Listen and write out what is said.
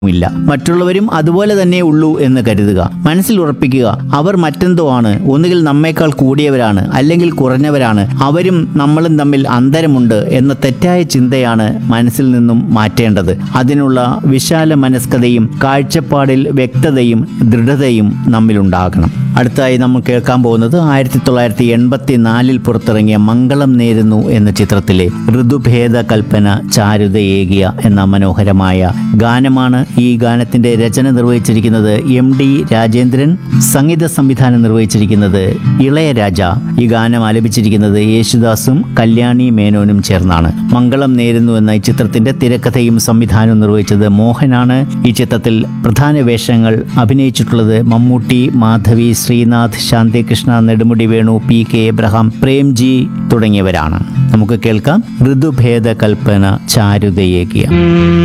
ഇല്ല മറ്റുള്ളവരും അതുപോലെ തന്നെ ഉള്ളൂ എന്ന് കരുതുക മനസ്സിൽ ഉറപ്പിക്കുക അവർ മറ്റെന്തോ ആണ് ഒന്നുകിൽ നമ്മേക്കാൾ കൂടിയവരാണ് അല്ലെങ്കിൽ കുറഞ്ഞവരാണ് അവരും നമ്മളും തമ്മിൽ അന്തരമുണ്ട് എന്ന തെറ്റായ ചിന്തയാണ് മനസ്സിൽ നിന്നും മാറ്റേണ്ടത് അതിനുള്ള വിശാല മനസ്കതയും കാഴ്ചപ്പാടിൽ വ്യക്തതയും ദൃഢതയും നമ്മിലുണ്ടാകണം അടുത്തായി നമ്മൾ കേൾക്കാൻ പോകുന്നത് ആയിരത്തി തൊള്ളായിരത്തി എൺപത്തി നാലിൽ പുറത്തിറങ്ങിയ മംഗളം നേരുന്നു എന്ന ചിത്രത്തിലെ ഋതുഭേദ കൽപ്പന ചാരുതയേകിയ എന്ന മനോഹരമായ ഗാനമാണ് ഈ ഗാനത്തിന്റെ രചന നിർവഹിച്ചിരിക്കുന്നത് എം ഡി രാജേന്ദ്രൻ സംഗീത സംവിധാനം നിർവഹിച്ചിരിക്കുന്നത് ഇളയരാജ ഈ ഗാനം ആലപിച്ചിരിക്കുന്നത് യേശുദാസും കല്യാണി മേനോനും ചേർന്നാണ് മംഗളം നേരുന്നു എന്ന ഈ ചിത്രത്തിന്റെ തിരക്കഥയും സംവിധാനവും നിർവഹിച്ചത് മോഹനാണ് ഈ ചിത്രത്തിൽ പ്രധാന വേഷങ്ങൾ അഭിനയിച്ചിട്ടുള്ളത് Mammootty Madhavi Sreenath Shanthikrishna Nedumudi Venu P K Abraham Premji തുടങ്ങിയവരാണ് നമുക്ക് കേൾക്കാം ഋതുഭേദ കൽപ്പന ചാരുതയേകിയ